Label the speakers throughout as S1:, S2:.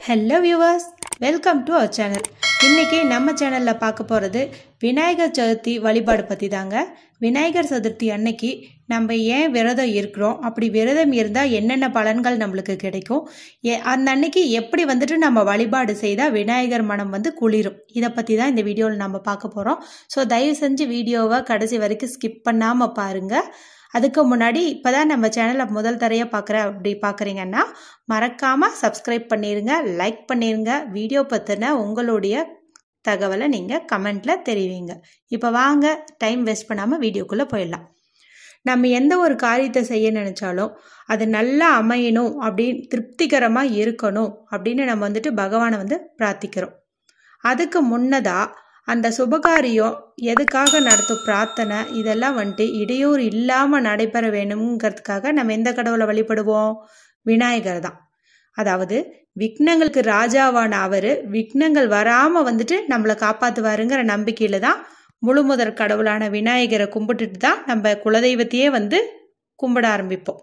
S1: hello viewers welcome to our channel இன்றைக்கி நம்ம சேனலில் பார்க்க போகிறது விநாயகர் சதுர்த்தி வழிபாடு பற்றி தாங்க விநாயகர் சதுர்த்தி அன்னைக்கு நம்ம ஏன் விரதம் இருக்கிறோம் அப்படி விரதம் இருந்தால் என்னென்ன பலன்கள் நம்மளுக்கு கிடைக்கும் ஏ அந்த அன்னைக்கு எப்படி வந்துட்டு நம்ம வழிபாடு செய்தால் விநாயகர் மனம் வந்து குளிரும் இதை பற்றி தான் இந்த வீடியோவில் நம்ம பார்க்க போகிறோம் ஸோ தயவு செஞ்சு வீடியோவை கடைசி வரைக்கும் ஸ்கிப் பண்ணாமல் பாருங்கள் அதுக்கு முன்னாடி இப்போ தான் நம்ம சேனலை முதல் தரையாக பார்க்குற அப்படி பார்க்குறீங்கன்னா மறக்காமல் சப்ஸ்கிரைப் பண்ணிடுங்க லைக் பண்ணிடுங்க வீடியோ பற்றின உங்களுடைய தகவலை நீங்கள் கமெண்ட்டில் தெரிவிங்க இப்போ வாங்க டைம் வேஸ்ட் பண்ணாமல் வீடியோக்குள்ளே போயிடலாம் நம்ம எந்த ஒரு காரியத்தை செய்ய நினச்சாலும் அது நல்லா அமையணும் அப்படின்னு திருப்திகரமாக இருக்கணும் அப்படின்னு நம்ம வந்துட்டு பகவானை வந்து பிரார்த்திக்கிறோம் அதுக்கு முன்னதாக அந்த சுபகாரியம் எதுக்காக நடத்தும் பிரார்த்தனை இதெல்லாம் வந்துட்டு இடையூறு இல்லாமல் நடைபெற வேணுங்கிறதுக்காக நம்ம எந்த கடவுளை வழிபடுவோம் விநாயகர் தான் அதாவது விக்னங்களுக்கு ராஜாவான அவர் விக்னங்கள் வராமல் வந்துட்டு நம்மளை காப்பாற்றுவாருங்கிற நம்பிக்கையில் தான் முழுமுதற் கடவுளான விநாயகரை கும்பிட்டுட்டு தான் நம்ம குலதெய்வத்தையே வந்து கும்பிட ஆரம்பிப்போம்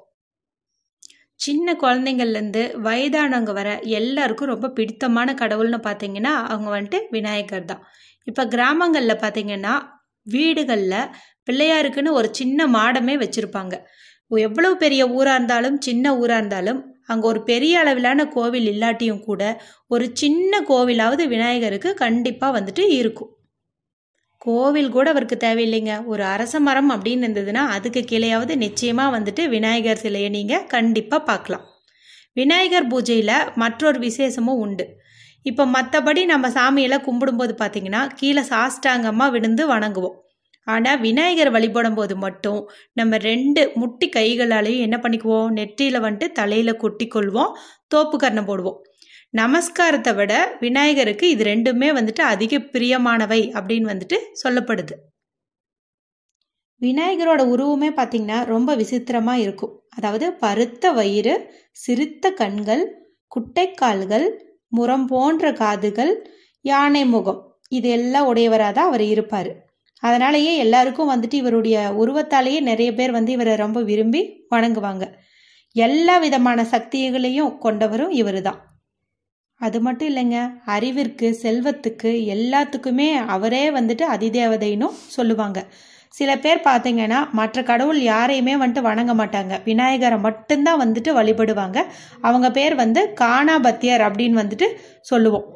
S1: சின்ன குழந்தைங்கள்லேருந்து வயதானவங்க வர எல்லாருக்கும் ரொம்ப பிடித்தமான கடவுள்னு பார்த்தீங்கன்னா அவங்க வந்துட்டு விநாயகர் தான் இப்போ கிராமங்களில் பார்த்தீங்கன்னா வீடுகளில் பிள்ளையாருக்குன்னு ஒரு சின்ன மாடமே வச்சுருப்பாங்க எவ்வளோ பெரிய ஊராக இருந்தாலும் சின்ன ஊராக இருந்தாலும் அங்கே ஒரு பெரிய அளவிலான கோவில் இல்லாட்டியும் கூட ஒரு சின்ன கோவிலாவது விநாயகருக்கு கண்டிப்பாக வந்துட்டு இருக்கும் கோவில் கூட அவருக்கு தேவையில்லைங்க ஒரு அரச மரம் அப்படின்னு இருந்ததுன்னா அதுக்கு கீழேயாவது நிச்சயமாக வந்துட்டு விநாயகர் சிலையை நீங்கள் கண்டிப்பாக பார்க்கலாம் விநாயகர் பூஜையில் மற்றொரு விசேஷமும் உண்டு இப்போ மற்றபடி நம்ம சாமியெல்லாம் கும்பிடும்போது பார்த்தீங்கன்னா கீழே சாஷ்டாங்கமாக விழுந்து வணங்குவோம் ஆனால் விநாயகர் வழிபடும் போது மட்டும் நம்ம ரெண்டு முட்டி கைகளாலேயும் என்ன பண்ணிக்குவோம் நெற்றியில் வந்துட்டு தலையில் கொட்டி கொள்வோம் தோப்பு கர்ணம் போடுவோம் நமஸ்காரத்தை விட விநாயகருக்கு இது ரெண்டுமே வந்துட்டு அதிக பிரியமானவை அப்படின்னு வந்துட்டு சொல்லப்படுது விநாயகரோட உருவமே பார்த்திங்கன்னா ரொம்ப விசித்திரமாக இருக்கும் அதாவது பருத்த வயிறு சிரித்த கண்கள் குட்டைக்கால்கள் முரம் போன்ற காதுகள் யானை முகம் இது எல்லாம் உடையவராக தான் அவர் இருப்பார் அதனாலேயே எல்லாருக்கும் வந்துட்டு இவருடைய உருவத்தாலேயே நிறைய பேர் வந்து இவரை ரொம்ப விரும்பி வணங்குவாங்க எல்லா விதமான சக்திகளையும் கொண்டவரும் இவர் தான் அது மட்டும் இல்லைங்க அறிவிற்கு செல்வத்துக்கு எல்லாத்துக்குமே அவரே வந்துட்டு அதிதேவதைன்னு சொல்லுவாங்க சில பேர் பார்த்தீங்கன்னா மற்ற கடவுள் யாரையுமே வந்துட்டு வணங்க மாட்டாங்க விநாயகரை மட்டும்தான் வந்துட்டு வழிபடுவாங்க அவங்க பேர் வந்து காணாபத்தியர் அப்படின்னு வந்துட்டு சொல்லுவோம்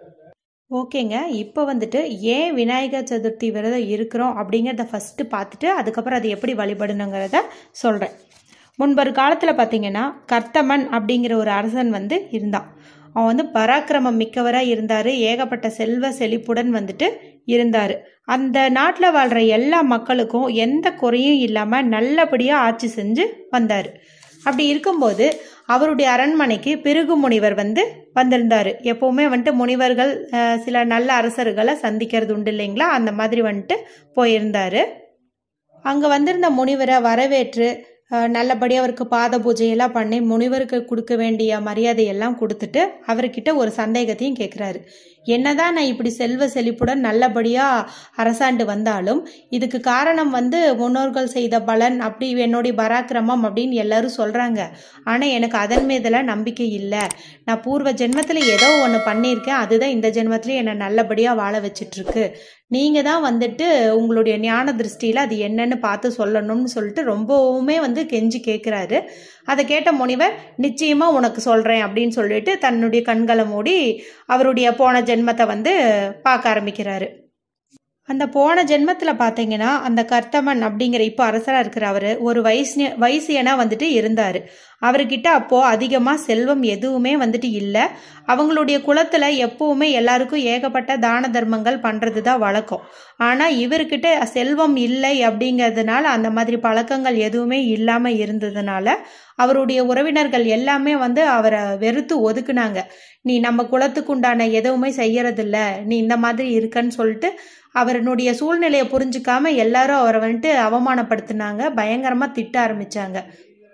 S1: ஓகேங்க இப்போ வந்துட்டு ஏன் விநாயகர் சதுர்த்தி விரதம் இருக்கிறோம் அப்படிங்கிறத ஃபஸ்ட்டு பார்த்துட்டு அதுக்கப்புறம் அதை எப்படி வழிபடணுங்கிறத சொல்கிறேன் முன்பொரு காலத்தில் பார்த்தீங்கன்னா கர்த்தமன் அப்படிங்கிற ஒரு அரசன் வந்து இருந்தான் அவன் வந்து பராக்கிரமம் மிக்கவராக இருந்தார் ஏகப்பட்ட செல்வ செழிப்புடன் வந்துட்டு இருந்தார் அந்த நாட்டில் வாழ்கிற எல்லா மக்களுக்கும் எந்த குறையும் இல்லாமல் நல்லபடியாக ஆட்சி செஞ்சு வந்தார் அப்படி இருக்கும்போது அவருடைய அரண்மனைக்கு பிருகு முனிவர் வந்து வந்திருந்தார் எப்போவுமே வந்துட்டு முனிவர்கள் சில நல்ல அரசர்களை சந்திக்கிறது உண்டு இல்லைங்களா அந்த மாதிரி வந்துட்டு போயிருந்தார் அங்கே வந்திருந்த முனிவரை வரவேற்று நல்லபடியாக அவருக்கு பாத பூஜையெல்லாம் பண்ணி முனிவருக்கு கொடுக்க வேண்டிய மரியாதையெல்லாம் கொடுத்துட்டு அவர்கிட்ட ஒரு சந்தேகத்தையும் கேட்குறாரு என்னதான் நான் இப்படி செல்வ செழிப்புடன் நல்லபடியாக அரசாண்டு வந்தாலும் இதுக்கு காரணம் வந்து முன்னோர்கள் செய்த பலன் அப்படி என்னுடைய பராக்கிரமம் அப்படின்னு எல்லாரும் சொல்கிறாங்க ஆனால் எனக்கு அதன் மீதெல்லாம் நம்பிக்கை இல்லை நான் பூர்வ ஜென்மத்தில் ஏதோ ஒன்று பண்ணியிருக்கேன் அதுதான் இந்த ஜென்மத்திலையும் என்னை நல்லபடியாக வாழ வச்சிட்ருக்கு நீங்கள் தான் வந்துட்டு உங்களுடைய ஞான திருஷ்டியில் அது என்னன்னு பார்த்து சொல்லணும்னு சொல்லிட்டு ரொம்பவுமே வந்து கெஞ்சி கேட்குறாரு அதை கேட்ட முனிவர் நிச்சயமாக உனக்கு சொல்கிறேன் அப்படின்னு சொல்லிட்டு தன்னுடைய கண்களை மூடி அவருடைய போன ஜென்மத்தை வந்து பார்க்க ஆரம்பிக்கிறாரு அந்த போன ஜென்மத்தில் பார்த்தீங்கன்னா அந்த கர்த்தமன் அப்படிங்கிற இப்போ அரசராக இருக்கிற அவர் ஒரு வயசு வயசியனாக வந்துட்டு இருந்தார் அவர்கிட்ட அப்போது அதிகமாக செல்வம் எதுவுமே வந்துட்டு இல்லை அவங்களுடைய குலத்தில் எப்போவுமே எல்லாருக்கும் ஏகப்பட்ட தான தர்மங்கள் பண்ணுறது தான் வழக்கம் ஆனால் இவர்கிட்ட செல்வம் இல்லை அப்படிங்கிறதுனால அந்த மாதிரி பழக்கங்கள் எதுவுமே இல்லாமல் இருந்ததுனால அவருடைய உறவினர்கள் எல்லாமே வந்து அவரை வெறுத்து ஒதுக்குனாங்க நீ நம்ம குலத்துக்கு உண்டான எதுவுமே செய்யறதில்ல நீ இந்த மாதிரி இருக்கன்னு சொல்லிட்டு அவருடைய சூழ்நிலையை புரிஞ்சுக்காம எல்லாரும் அவரை வந்துட்டு அவமானப்படுத்தினாங்க பயங்கரமாக திட்ட ஆரம்பித்தாங்க இப்படி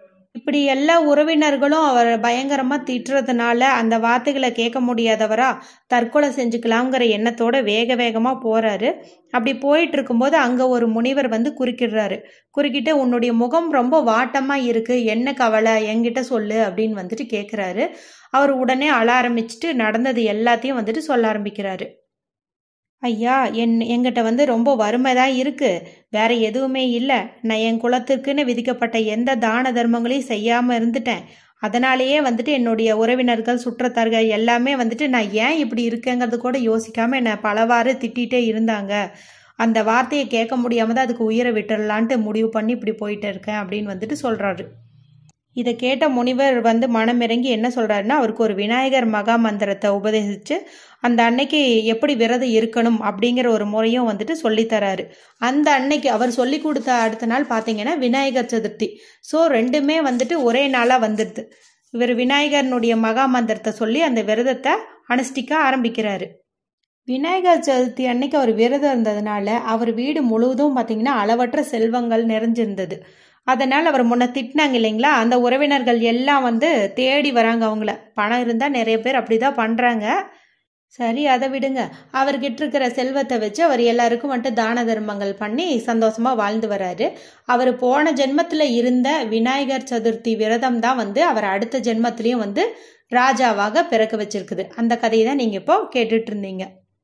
S1: இப்படி எல்லா உறவினர்களும் அவர் பயங்கரமாக திட்டுறதுனால அந்த வார்த்தைகளை கேட்க முடியாதவரா தற்கொலை செஞ்சுக்கலாங்கிற எண்ணத்தோட வேக வேகமாக போகிறாரு அப்படி போயிட்டு இருக்கும்போது அங்கே ஒரு முனிவர் வந்து குறுக்கிடுறாரு குறுக்கிட்டு உன்னுடைய முகம் ரொம்ப வாட்டமாக இருக்குது என்ன கவலை என்கிட்ட சொல்லு அப்படின்னு வந்துட்டு கேட்குறாரு அவர் உடனே அழ ஆரம்பிச்சுட்டு நடந்தது எல்லாத்தையும் வந்துட்டு சொல்ல ஆரம்பிக்கிறாரு ஐயா என் எங்கிட்ட வந்து ரொம்ப வறுமை தான் இருக்குது வேற எதுவுமே இல்லை நான் என் குலத்திற்குன்னு விதிக்கப்பட்ட எந்த தான தர்மங்களையும் செய்யாமல் இருந்துட்டேன் அதனாலேயே வந்துட்டு என்னுடைய உறவினர்கள் சுற்றத்தார்கள் எல்லாமே வந்துட்டு நான் ஏன் இப்படி இருக்கேங்கிறது கூட யோசிக்காமல் என்னை பலவாறு திட்டிகிட்டே இருந்தாங்க அந்த வார்த்தையை கேட்க முடியாமல் தான் அதுக்கு உயிரை விட்டுடலான்ட்டு முடிவு பண்ணி இப்படி போயிட்டு இருக்கேன் அப்படின்னு வந்துட்டு சொல்கிறாரு இதை கேட்ட முனிவர் வந்து மனமிறங்கி என்ன சொல்கிறாருன்னா அவருக்கு ஒரு விநாயகர் மகா மந்திரத்தை உபதேசித்து அந்த அன்னைக்கு எப்படி விரதம் இருக்கணும் அப்படிங்கிற ஒரு முறையும் வந்துட்டு சொல்லித்தராரு அந்த அன்னைக்கு அவர் சொல்லி கொடுத்த அடுத்த நாள் பார்த்தீங்கன்னா விநாயகர் சதுர்த்தி ஸோ ரெண்டுமே வந்துட்டு ஒரே நாளாக வந்துடுது இவர் விநாயகர்னுடைய மகா மந்திரத்தை சொல்லி அந்த விரதத்தை அனுஷ்டிக்க ஆரம்பிக்கிறாரு விநாயகர் சதுர்த்தி அன்னைக்கு அவர் விரதம் இருந்ததுனால அவர் வீடு முழுவதும் பார்த்தீங்கன்னா அளவற்ற செல்வங்கள் நிறைஞ்சிருந்தது அதனால் அவர் முன்ன திட்டினாங்க இல்லைங்களா அந்த உறவினர்கள் எல்லாம் வந்து தேடி வராங்க அவங்கள பணம் இருந்தால் நிறைய பேர் அப்படி தான் பண்ணுறாங்க சரி அதை விடுங்க அவர்கிட்ட இருக்கிற செல்வத்தை வச்சு அவர் எல்லாருக்கும் வந்துட்டு தான தர்மங்கள் பண்ணி சந்தோஷமாக வாழ்ந்து வராரு அவர் போன ஜென்மத்தில் இருந்த விநாயகர் சதுர்த்தி விரதம் தான் வந்து அவர் அடுத்த ஜென்மத்திலையும் வந்து ராஜாவாக பிறக்க வச்சிருக்குது அந்த கதையை தான் நீங்கள் இப்போ கேட்டுட்டு இருந்தீங்க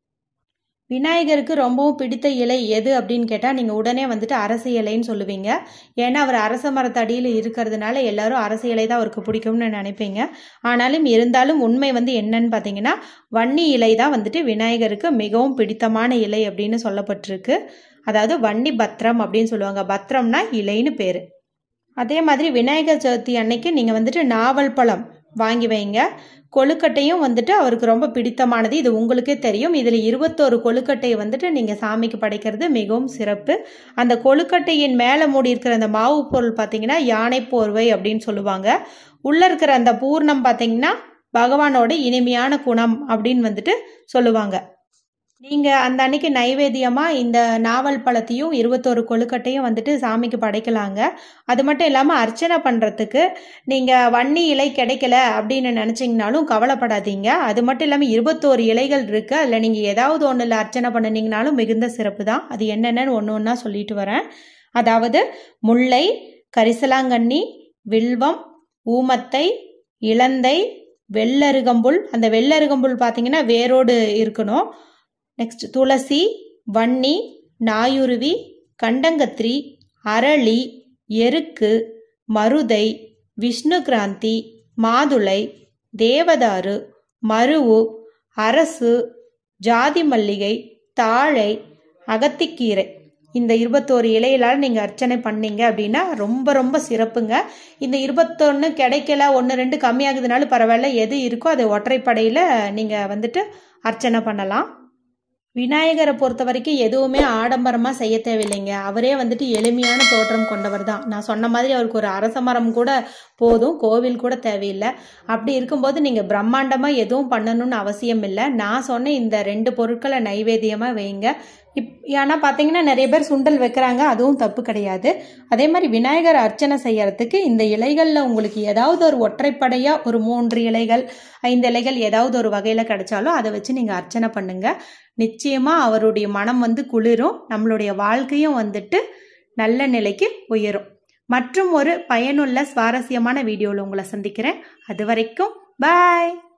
S1: விநாயகருக்கு ரொம்பவும் பிடித்த இலை எது அப்படின்னு கேட்டால் நீங்கள் உடனே வந்துட்டு அரசு இலைன்னு சொல்லுவீங்க ஏன்னா அவர் அரச மரத்தடியில் இருக்கிறதுனால எல்லாரும் அரசு இலை தான் அவருக்கு பிடிக்கும்னு நினைப்பீங்க ஆனாலும் இருந்தாலும் உண்மை வந்து என்னன்னு பார்த்தீங்கன்னா வன்னி இலை தான் வந்துட்டு விநாயகருக்கு மிகவும் பிடித்தமான இலை அப்படின்னு சொல்லப்பட்டிருக்கு அதாவது வன்னி பத்திரம் அப்படின்னு சொல்லுவாங்க பத்திரம்னா இலைன்னு பேர் அதே மாதிரி விநாயகர் சதுர்த்தி அன்னைக்கு நீங்கள் வந்துட்டு நாவல் பழம் வாங்கி வைங்க கொழுக்கட்டையும் வந்துட்டு அவருக்கு ரொம்ப பிடித்தமானது இது உங்களுக்கே தெரியும் இதில் இருபத்தோரு கொழுக்கட்டையை வந்துட்டு நீங்கள் சாமிக்கு படைக்கிறது மிகவும் சிறப்பு அந்த கொழுக்கட்டையின் மேலே மூடி இருக்கிற அந்த மாவு பொருள் பார்த்தீங்கன்னா யானை போர்வை அப்படின்னு சொல்லுவாங்க உள்ளே இருக்கிற அந்த பூர்ணம் பார்த்தீங்கன்னா பகவானோட இனிமையான குணம் அப்படின்னு வந்துட்டு சொல்லுவாங்க நீங்கள் அந்த அன்னைக்கு நைவேத்தியமாக இந்த நாவல் பழத்தையும் இருபத்தோரு கொழுக்கட்டையும் வந்துட்டு சாமிக்கு படைக்கலாங்க அது மட்டும் இல்லாமல் அர்ச்சனை பண்ணுறதுக்கு நீங்கள் வன்னி இலை கிடைக்கல அப்படின்னு நினச்சிங்கனாலும் கவலைப்படாதீங்க அது மட்டும் இல்லாமல் இருபத்தோரு இலைகள் இருக்குது அதில் நீங்கள் ஏதாவது ஒன்றில் அர்ச்சனை பண்ணினீங்கனாலும் மிகுந்த சிறப்பு தான் அது என்னென்னு ஒன்று ஒன்றா சொல்லிட்டு வரேன் அதாவது முல்லை கரிசலாங்கண்ணி வில்வம் ஊமத்தை இளந்தை வெள்ளருகம்புல் அந்த வெள்ளருகம்புல் பார்த்தீங்கன்னா வேரோடு இருக்கணும் நெக்ஸ்ட் துளசி வன்னி நாயுருவி கண்டங்கத்திரி அரளி எருக்கு மருதை விஷ்ணு கிராந்தி மாதுளை தேவதாரு மருவு அரசு ஜாதி மல்லிகை தாழை அகத்திக்கீரை இந்த இருபத்தோரு இலையிலால் நீங்கள் அர்ச்சனை பண்ணீங்க அப்படின்னா ரொம்ப ரொம்ப சிறப்புங்க இந்த இருபத்தொன்று கிடைக்கல ஒன்று ரெண்டு கம்மியாகுதுனாலும் பரவாயில்ல எது இருக்கோ அதை ஒற்றைப்படையில் நீங்கள் வந்துட்டு அர்ச்சனை பண்ணலாம் விநாயகரை பொறுத்த வரைக்கும் எதுவுமே ஆடம்பரமாக செய்ய தேவையில்லைங்க அவரே வந்துட்டு எளிமையான தோற்றம் கொண்டவர் தான் நான் சொன்ன மாதிரி அவருக்கு ஒரு அரச மரம் கூட போதும் கோவில் கூட தேவையில்லை அப்படி இருக்கும்போது நீங்கள் பிரம்மாண்டமாக எதுவும் பண்ணணும்னு அவசியம் இல்லை நான் சொன்ன இந்த ரெண்டு பொருட்களை நைவேத்தியமாக வைங்க இப் ஏன்னா பார்த்தீங்கன்னா நிறைய பேர் சுண்டல் வைக்கிறாங்க அதுவும் தப்பு கிடையாது அதே மாதிரி விநாயகர் அர்ச்சனை செய்யறதுக்கு இந்த இலைகளில் உங்களுக்கு ஏதாவது ஒரு ஒற்றைப்படையாக ஒரு மூன்று இலைகள் ஐந்து இலைகள் ஏதாவது ஒரு வகையில் கிடைச்சாலும் அதை வச்சு நீங்கள் அர்ச்சனை பண்ணுங்க நிச்சயமாக அவருடைய மனம் வந்து குளிரும் நம்மளுடைய வாழ்க்கையும் வந்துட்டு நல்ல நிலைக்கு உயரும் மற்றும் ஒரு பயனுள்ள சுவாரஸ்யமான வீடியோவில் உங்களை சந்திக்கிறேன் அது வரைக்கும் பாய்